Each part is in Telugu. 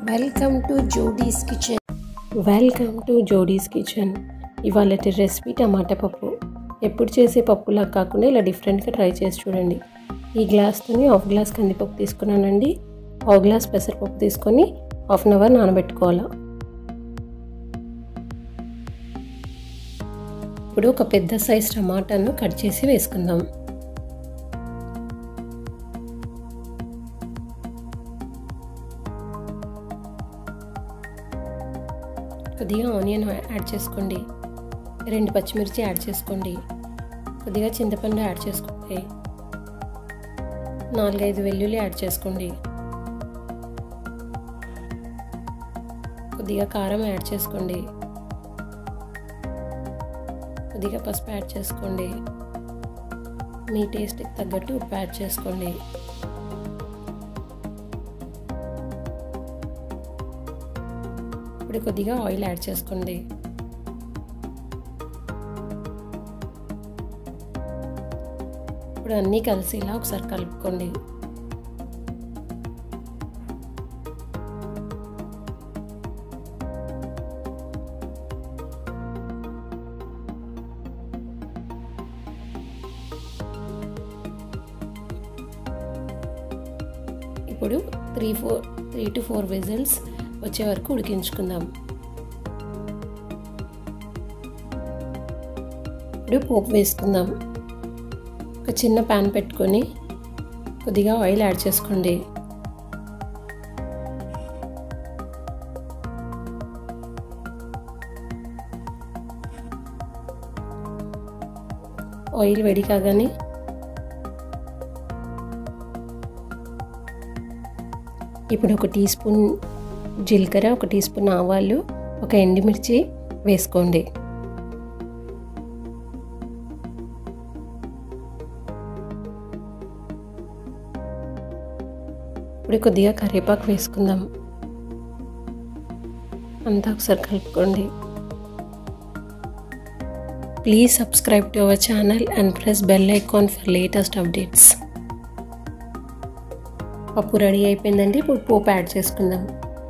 welcome to Jodi's kitchen welcome to Jodi's kitchen ఇవాళ రెసిపీ టమాటా పప్పు ఎప్పుడు చేసే పప్పులా కాకుండా ఇలా డిఫరెంట్గా ట్రై చేసి చూడండి ఈ గ్లాస్తోని హాఫ్ గ్లాస్ కందిపప్పు తీసుకున్నానండి హాఫ్ గ్లాస్ పెసరపప్పు తీసుకొని హాఫ్ అన్ అవర్ నానబెట్టుకోవాలి ఇప్పుడు ఒక పెద్ద సైజ్ టమాటాను కట్ చేసి వేసుకుందాం కొద్దిగా ఆనియన్ యాడ్ చేసుకోండి రెండు పచ్చిమిర్చి యాడ్ చేసుకోండి కొద్దిగా చింతపండు యాడ్ చేసుకోండి నాలుగైదు వెల్లుల్లి యాడ్ చేసుకోండి కొద్దిగా కారం యాడ్ చేసుకోండి కొద్దిగా పసుపు యాడ్ చేసుకోండి మీ టేస్ట్కి తగ్గట్టు ఉప్పు యాడ్ చేసుకోండి ఇప్పుడు కొద్దిగా ఆయిల్ యాడ్ చేసుకోండి ఇప్పుడు అన్నీ కలిసి ఇలా ఒకసారి కలుపుకోండి ఇప్పుడు three four three to four whistles వచ్చే వరకు ఉడికించుకుందాం ఇప్పుడు పోపు వేసుకుందాం ఒక చిన్న ప్యాన్ పెట్టుకొని కొద్దిగా ఆయిల్ యాడ్ చేసుకోండి ఆయిల్ వేడి కాగానే ఇప్పుడు ఒక టీ స్పూన్ జీలకర్ర ఒక టీ స్పూన్ ఆవాలు ఒక ఎండుమిర్చి వేసుకోండి ఇప్పుడు కొద్దిగా కరివేపాకు వేసుకుందాం అంతా ఒకసారి కలుపుకోండి please subscribe to our channel and press bell icon for latest updates పప్పు రెడీ అయిపోయిందండి ఇప్పుడు పోపు యాడ్ చేసుకుందాం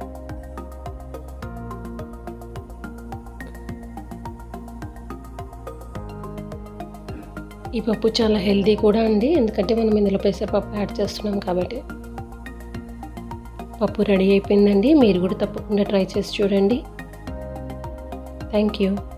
ఈ పప్పు చాలా హెల్దీ కూడా అండి ఎందుకంటే మనం ఇందులో పెసరపప్పు యాడ్ చేస్తున్నాం కాబట్టి పప్పు రెడీ అయిపోయిందండి మీరు కూడా తప్పకుండా ట్రై చేసి చూడండి థ్యాంక్ యూ